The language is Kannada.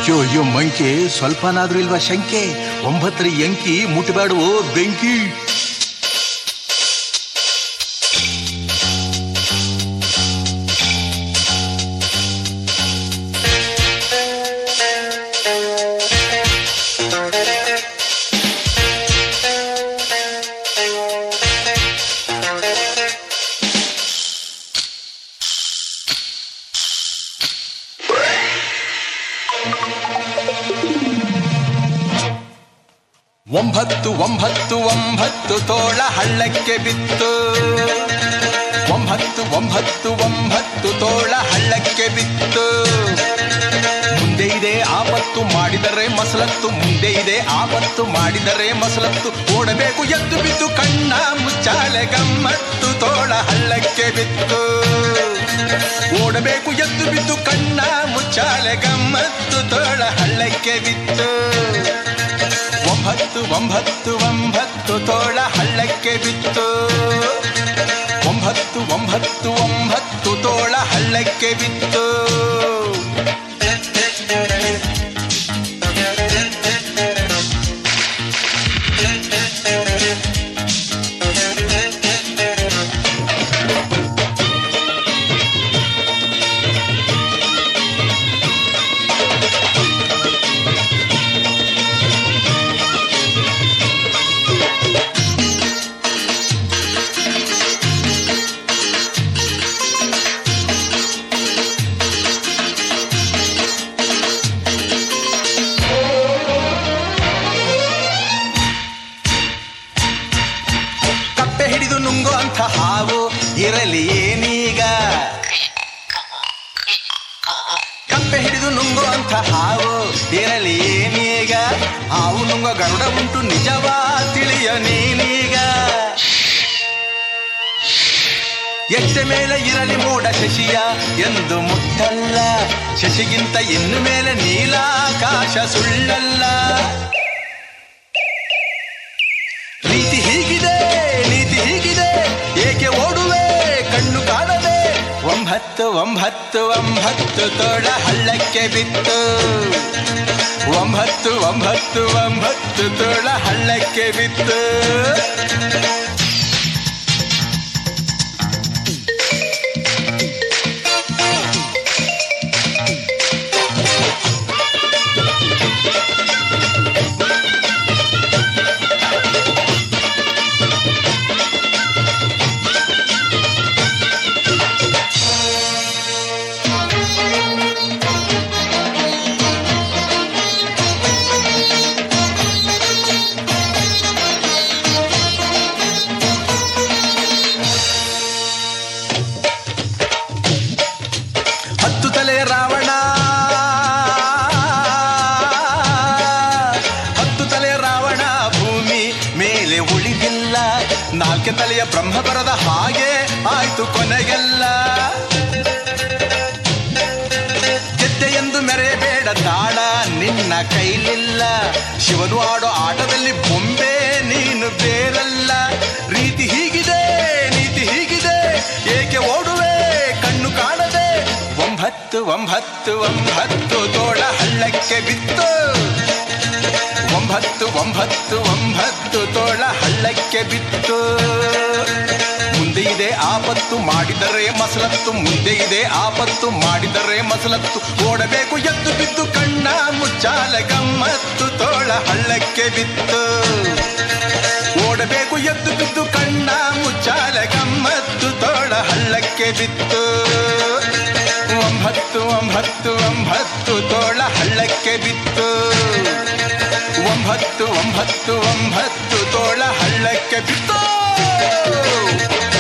ಅಯ್ಯೋ ಅಯ್ಯೋ ಮಂಕೆ ಸ್ವಲ್ಪನಾದ್ರೂ ಇಲ್ವಾ ಶಂಕೆ ಒಂಬತ್ತರ ಎಂಕಿ ಮುಟ್ಟಬೇಡವೋ ಬೆಂಕಿ ಒಂಬತ್ತು ಒಂಬತ್ತು ಒಂಬತ್ತು ತೋಳ ಹಳ್ಳಕ್ಕೆ ಬಿತ್ತು ಒಂಬತ್ತು ಒಂಬತ್ತು ಒಂಬತ್ತು ತೋಳ ಹಳ್ಳಕ್ಕೆ ಬಿತ್ತು ಮುಂದೆ ಇದೆ ಆಪತ್ತು ಮಾಡಿದರೆ ಮಸಲತ್ತು ಮುಂದೆ ಇದೆ ಆಪತ್ತು ಮಾಡಿದರೆ ಮಸಲತ್ತು ಓಡಬೇಕು ಎದ್ದು ಬಿದ್ದು ಕಣ್ಣ ಮುಚ್ಚಾಲೆ ಗಮ್ಮತ್ತು ತೋಳ ಹಳ್ಳಕ್ಕೆ ಬಿತ್ತು ಓಡಬೇಕು ಎದ್ದು ಬಿದ್ದು ಕಣ್ಣ ಮುಚ್ಚಾಲೆ ಗಮ್ಮತ್ತು ತೋಳ ಹಳ್ಳಕ್ಕೆ ಬಿತ್ತು ಒಂಬತ್ತು ಒಂಬತ್ತು ಒಂಬತ್ತು ತೋಳ ಹಳ್ಳಕ್ಕೆ ಬಿತ್ತು ಒಂಬತ್ತು ಒಂಬತ್ತು ಒಂಬತ್ತು ತೋಳ ಹಳ್ಳಕ್ಕೆ ಬಿತ್ತು ಕಪ್ಪೆ ಹಿಡಿದು ನುಂಗೋ ಅಂತ ಹಾವು ಇರಲಿ ಏನೀಗ ಕಪ್ಪೆ ಹಿಡಿದು ನುಂಗೋ ಅಂತ ಹಾವು ಇರಲಿ ಏನೀಗ ಹಾವು ನುಂಗೋ ಗರುಡ ಉಂಟು ನಿಜವಾ ತಿಳಿಯ ನೀನೀಗ ಎಷ್ಟೆ ಮೇಲೆ ಇರಲಿ ಮೋಡ ಶಶಿಯ ಎಂದು ಮುಟ್ಟಲ್ಲ ಶಶಿಗಿಂತ ಇನ್ನು ಮೇಲೆ ನೀಲಾಕಾಶ ಸುಳ್ಳಲ್ಲ ರೀತಿ ಹೀಗಿದೆ ನೀತಿ ಹೀಗಿದೆ ಏಕೆ ಓಡುವೆ ಕಣ್ಣು ಕಾಣದೆ ಒಂಬತ್ತು ಒಂಬತ್ತು ಒಂಬತ್ತು ತೋಳ ಹಳ್ಳಕ್ಕೆ ಬಿತ್ತು ಒಂಬತ್ತು ಒಂಬತ್ತು ಒಂಬತ್ತು ತೋಳ ಹಳ್ಳಕ್ಕೆ ಬಿತ್ತು ಹತ್ತು ತಲೆ ರಾವಣ ಹತ್ತು ತಲೆ ರಾವಣ ಭೂಮಿ ಮೇಲೆ ಉಳಿದಿಲ್ಲ ನಾಲ್ಕೆ ತಲೆಯ ಬ್ರಹ್ಮ ಬರದ ಹಾಗೆ ಆಯ್ತು ಕೊನೆಗೆಲ್ಲ ಗೆದ್ದೆ ಎಂದು ಮೆರೆಯಬೇಡ ತಾಳ ನಿನ್ನ ಕೈಲಿಲ್ಲ ಶಿವನು ಆಡೋ ಆಟದಲ್ಲಿ ಬೊಂಬೆ ನೀನು ಬೇರಲ್ಲ ರೀತಿ ಹೀಗಿದೆ ನೀತಿ ಹೀಗಿದೆ ಏಕೆ ಓಡುವೆ ಕಣ್ಣು ಕಾಣದೆ ಒಂಬತ್ತು ಒಂಬತ್ತು ಒಂಬತ್ತು ತೋಳ ಹಳ್ಳಕ್ಕೆ ಬಿತ್ತು ಒಂಬತ್ತು ಒಂಬತ್ತು ಒಂಬತ್ತು ತೋಳ ಹಳ್ಳಕ್ಕೆ ಬಿತ್ತು ಮುಂದೆ ಇದೆ ಆಪತ್ತು ಮಾಡಿದರೆ ಮಸಲತ್ತು ಮುಂದೆ ಇದೆ ಆಪತ್ತು ಮಾಡಿದರೆ ಮಸಲತ್ತು ಓಡಬೇಕು ಎದ್ದು ಬಿದ್ದು ಕಣ್ಣ ಮುಚ್ಚಾಲ ಗಮ್ಮತ್ತು ತೋಳ ಹಳ್ಳಕ್ಕೆ ಬಿತ್ತು ಓಡಬೇಕು ಎದ್ದು ಬಿದ್ದು ಕಣ್ಣ ಮುಚ್ಚಾಲ ಗಮ್ಮತ್ತು ತೋಳ ಹಳ್ಳಕ್ಕೆ ಬಿತ್ತು ಒಂಬತ್ತು ಒಂಬತ್ತು ಒಂಬತ್ತು ತೋಳ ಹಳ್ಳಕ್ಕೆ ಬಿತ್ತು ಒಂಬತ್ತು ಒಂಬತ್ತು ಒಂಬತ್ತು ತೋಳ ಹಳ್ಳಕ್ಕೆ ಬಿತ್ತು